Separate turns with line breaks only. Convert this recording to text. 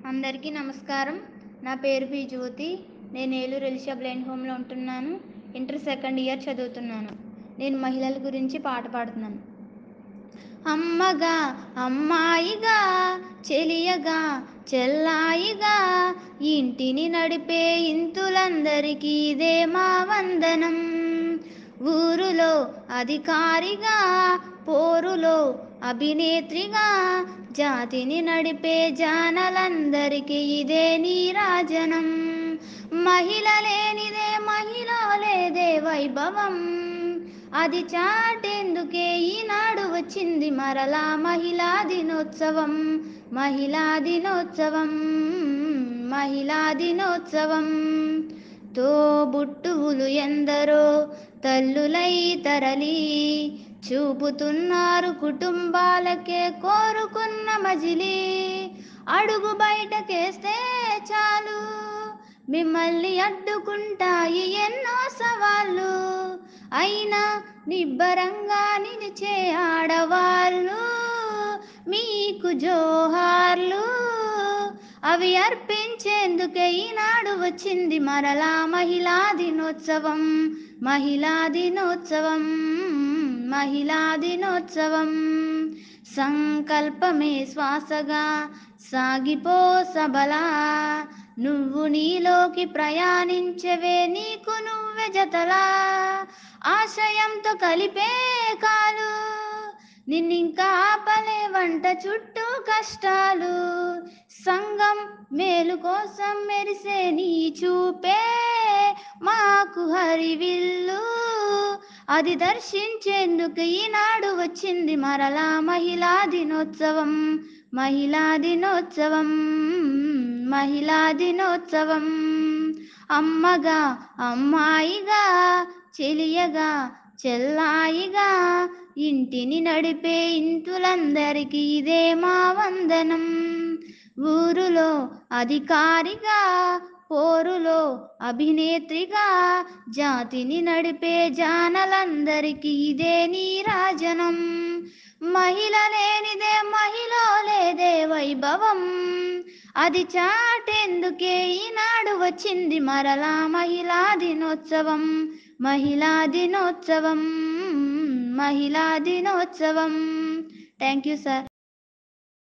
అందరికీ నమస్కారం నా పేరు పి జ్యోతి నేను ఏలూరు ఎలిషా బ్లైండ్ హోమ్లో ఉంటున్నాను ఇంటర్ సెకండ్ ఇయర్ చదువుతున్నాను నేను మహిళల గురించి పాట పాడుతున్నాను అమ్మగా అమ్మాయిగా చెలియగా చెల్లాయిగా ఇంటిని నడిపే ఇంతులందరికీ ఇదే మా వందనం ఊరులో అధికారిగా పోరులో అభినేత్రిగా జాతిని నడిపే జానలందరికీ ఇదే నీరాజనం మహిళ లేనిదే మహిళ లేదే వైభవం అది చాటేందుకే ఈనాడు వచ్చింది మరలా మహిళా దినోత్సవం మహిళా దినోత్సవం మహిళా దినోత్సవం తోబుట్టువులు ఎందరో తల్లులై తరలి చూపుతున్నారు కుటుంబాలకే కోరుకున్న మజిలీ అడుగు బయటకేస్తే చాలు మిమ్మల్ని అడ్డుకుంటాయి ఎన్నో సవాళ్ళు అయినా నిబ్బరంగా నిలిచే ఆడవాళ్ళు మీకు జోహార్లు అవి అర్పించేందుకే ఈనాడు వచ్చింది మరలా మహిళా దినోత్సవం మహిళా దినోత్సవం మహిళా దినోత్సవం సంకల్పమే శ్వాసగా సాగిపో సబలా నువ్వు నీలోకి ప్రయాణించవే నీకు నువ్వే జతలా ఆశయంతో కలిపే కాలు నిన్నింకా ఆపలే వంట చుట్టూ కష్టాలు సంఘం మేలు కోసం మెరిసే నీ చూపే మాకు హరివిల్లు అది దర్శించేందుకు ఈనాడు వచ్చింది మరలా మహిళా దినోత్సవం మహిళా దినోత్సవం మహిళా దినోత్సవం అమ్మగా అమ్మాయిగా చెలియగా చెల్లాయిగా ఇంటిని నడిపే ఇంతులందరికీ ఇదే మా వందనం ఊరులో అధికారిగా పోరులో అభినేత్రిగా జాతిని నడిపే జానలందరికీ ఇదే నీరాజనం మహిళ లేనిదే మహిళ లేదే వైభవం అది చాటేందుకే ఈనాడు వచ్చింది మరలా మహిళా దినోత్సవం మహిళా దినోత్సవం మహిళా దినోత్సవం థ్యాంక్ యూ సార్